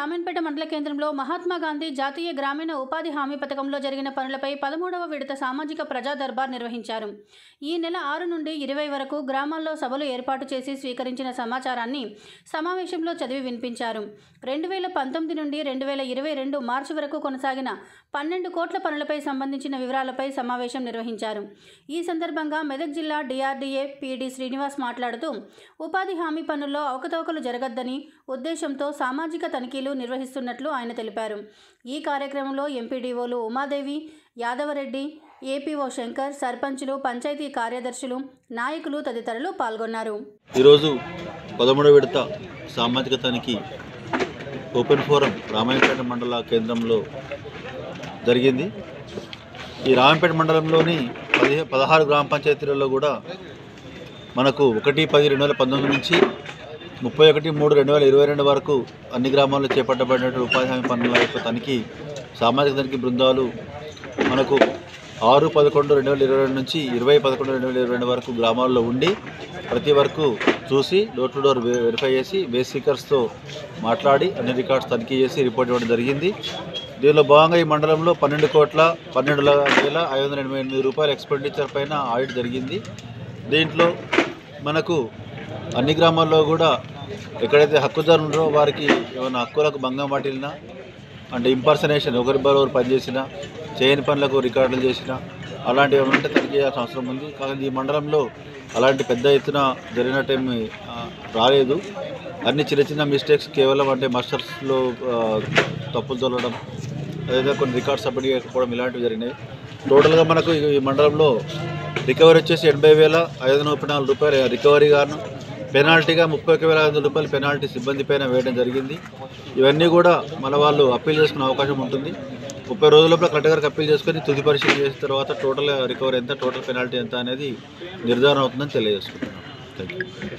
రామన్పేట మండల కేంద్రంలో మహాత్మా గాంధీ జాతీయ గ్రామీణ ఉపాధి హామీ పథకంలో జరిగిన పనులపై పదమూడవ విడత సామాజిక ప్రజా దర్బార్ నిర్వహించారు ఈ నెల ఆరు నుండి ఇరవై వరకు గ్రామాల్లో సభలు ఏర్పాటు చేసి స్వీకరించిన సమాచారాన్ని సమావేశంలో చదివి వినిపించారు రెండు వేల పంతొమ్మిది నుండి రెండు వేల ఇరవై రెండు మార్చి వరకు కొనసాగిన పన్నెండు కోట్ల పనులపై సంబంధించిన వివరాలపై సమావేశం నిర్వహించారు ఈ సందర్భంగా మెదక్ జిల్లా డిఆర్డీఏ పీడీ శ్రీనివాస్ మాట్లాడుతూ ఉపాధి హామీ పనుల్లో అవకతవకలు జరగద్దని ఉద్దేశంతో సామాజిక తనిఖీలు నిర్వహిస్తున్నట్లు ఆయన తెలిపారు ఈ కార్యక్రమంలో ఎంపీడీఓలు ఉమాదేవి యాదవరెడ్డి ఏపీఓ శంకర్ సర్పంచులు పంచాయతీ కార్యదర్శులు నాయకులు తదితరులు పాల్గొన్నారు ఈరోజు పదమూడవ విడత సామాజిక తనిఖీ ఓపెన్ ఫోరం రామాయణపేట మండల కేంద్రంలో జరిగింది ఈ రామాయణపేట మండలంలోని పదిహే పదహారు గ్రామ పంచాయతీలలో కూడా మనకు ఒకటి పది రెండు వేల పంతొమ్మిది నుంచి ముప్పై ఒకటి మూడు రెండు వేల ఇరవై రెండు వరకు అన్ని గ్రామాల్లో చేపట్టబడినటువంటి ఉపాధి హామీ పనుల యొక్క తనిఖీ సామాజిక తనిఖీ బృందాలు మనకు ఆరు పదకొండు రెండు వేల ఇరవై రెండు నుంచి ఇరవై పదకొండు రెండు వేల ఇరవై రెండు వరకు గ్రామాల్లో ఉండి ప్రతి వరకు చూసి డోర్ టు డోర్ వె- వెరిఫై చేసి బేసికర్స్తో మాట్లాడి అన్ని రికార్డ్స్ తనిఖీ చేసి రిపోర్ట్ ఇవ్వడం జరిగింది దీనిలో భాగంగా ఈ మండలంలో పన్నెండు కోట్ల పన్నెండు ల- వేల ఐదు వందల ఎనభై ఎనిమిది రూపాయల ఎక్స్పెండిచర్ పైన ఆడిట్ జరిగింది దీంట్లో మనకు అన్ని గ్రామాల్లో కూడా ఎక్కడైతే హక్కుదారులు ఉన్నారో వారికి ఏమైనా హక్కులకు భంగం వాటిల్లినా అంటే ఇంపర్సనేషన్ ఒకరి ఒకరు పనిచేసిన చేయని పనులకు రికార్డులు చేసిన అలాంటివి ఏమైనా ఉంటే తనిఖీ చేయాల్సిన అవసరం ఉంది కానీ ఈ మండలంలో అలాంటి పెద్ద ఎత్తున జరిగినట్టేమి ఆ, రాలేదు అన్ని చిన్న చిన్న మిస్టేక్స్ కేవలం అంటే మాస్టర్స్లో ఆ, తప్పులు తొలగడం అదేవిధంగా కొన్ని రికార్డ్స్ సబ్మిట్ చేయకపోవడం ఇలాంటివి జరిగినాయి టోటల్గా మనకు ఈ- ఈ మండలంలో రికవరీ వచ్చేసి ఎనభై వేల ఐదు వందల ముప్పై నాలుగు రూపాయలు రికవరీ గాను పెనాల్టీగా ముప్పై ఒక వేల ఐదు వందల రూపాయలు పెనాల్టీ సిబ్బంది పైన వేయడం జరిగింది ఇవన్నీ కూడా మన వాళ్ళు అప్పీల్ చేసుకునే అవకాశం ఉంటుంది ముప్పై రోజుల లోపల కలెక్టర్ గారికి అప్పీల్ చేసుకొని తుది పరిశీలన చేసిన తర్వాత టోటల్ రికవరీ ఎంత టోటల్ పెనాల్టీ ఎంత అనేది నిర్ధారణ అవుతుందని తెలియజేసుకుంటున్నాం థ్యాంక్ యూ